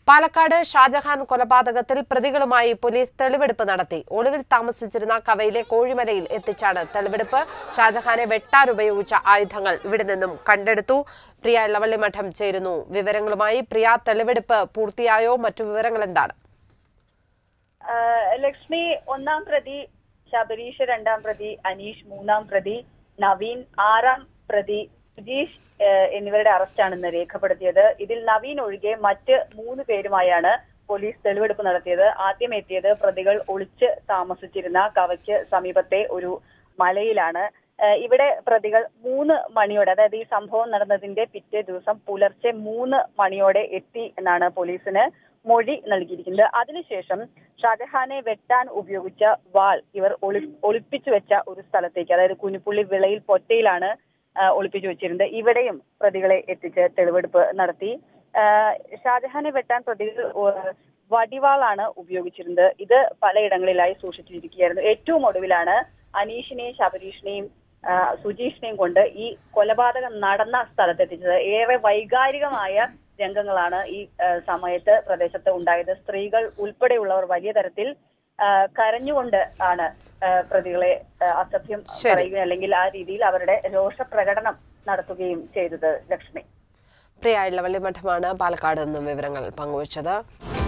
പാലക്കാട് ഷാജഹാൻ കൊലപാതകത്തിൽ പ്രതികളുമായി പോലീസ് തെളിവെടുപ്പ് നടത്തി ഒളിവിൽ താമസിച്ചിരുന്ന കവയിലെ കോഴിമലയിൽ എത്തിച്ചാണ് തെളിവെടുപ്പ് ഷാജഹാനെ വെട്ടാൻ ഉപയോഗിച്ച ആയുധങ്ങൾ ഇവിടെ നിന്നും കണ്ടെടുത്തു പ്രിയ ഇളവള്ളി മഠം ചേരുന്നു വിവരങ്ങളുമായി പ്രിയ തെളിവെടുപ്പ് പൂർത്തിയായോ മറ്റു വിവരങ്ങൾ എന്താണ് ആഹ് ലക്ഷ്മി ഒന്നാം പ്രതി ശബരീഷ് രണ്ടാം പ്രതി അനീഷ് മൂന്നാം പ്രതി നവീൻ ആറാം പ്രതി സുജീഷ് ആഹ് എന്നിവരുടെ അറസ്റ്റാണ് ഇന്ന് രേഖപ്പെടുത്തിയത് ഇതിൽ നവീൻ ഒഴികെ മറ്റ് മൂന്ന് പേരുമായാണ് പോലീസ് തെളിവെടുപ്പ് നടത്തിയത് ആദ്യം എത്തിയത് പ്രതികൾ ഒളിച്ച് താമസിച്ചിരുന്ന കവയ്ക്ക് സമീപത്തെ ഒരു മലയിലാണ് ആഹ് ഇവിടെ പ്രതികൾ മൂന്ന് മണിയോടെ അതായത് ഈ സംഭവം നടന്നതിന്റെ പിറ്റേ ദിവസം പുലർച്ചെ മൂന്ന് മണിയോടെ എത്തി എന്നാണ് പോലീസിന് മൊഴി നൽകിയിരിക്കുന്നത് അതിനുശേഷം ഷാജഹാനെ വെട്ടാൻ ഉപയോഗിച്ച വാൾ ഇവർ ഒളി ഒളിപ്പിച്ചു വെച്ച ഒരു സ്ഥലത്തേക്ക് അതായത് കുനിപ്പുള്ളി വിളയിൽ പൊറ്റയിലാണ് ആ, ഒളിപ്പിച്ചു വെച്ചിരുന്നത് ഇവിടെയും പ്രതികളെ എത്തിച്ച് തെളിവെടുപ്പ് നടത്തി ആ, ഷാജഹാനെ വെട്ടാൻ പ്രതികൾ ഏഹ്, വടിവാളാണ് ഉപയോഗിച്ചിരുന്നത് ഇത് പലയിടങ്ങളിലായി സൂക്ഷിച്ചിരിക്കുകയായിരുന്നു ഏറ്റവും ഒടുവിലാണ് അനീഷിനെയും ശബരീഷിനെയും ആ, സുജീഷിനെയും കൊണ്ട് ഈ കൊലപാതകം നടന്ന സ്ഥലത്തെത്തിച്ചത് ഏറെ വൈകാരികമായ രംഗങ്ങളാണ് ഈ ആ, സമയത്ത് പ്രദേശത്ത് ഉണ്ടായത് സ്ത്രീകൾ ഉൾപ്പെടെയുള്ളവർ വലിയ തരത്തിൽ ആ, കരഞ്ഞുകൊണ്ട് ആണ് ആ, പ്രതികളെ ആ, അസഭ്യം ശരി. പറയുകയും അല്ലെങ്കിൽ ആ രീതിയിൽ അവരുടെ രോഷപ്രകടനം നടത്തുകയും ചെയ്തത് ലക്ഷ്മി പ്രിയ ഇളവള്ളി മഠമാണ് പാലക്കാട് നിന്നും വിവരങ്ങൾ പങ്കുവച്ചത്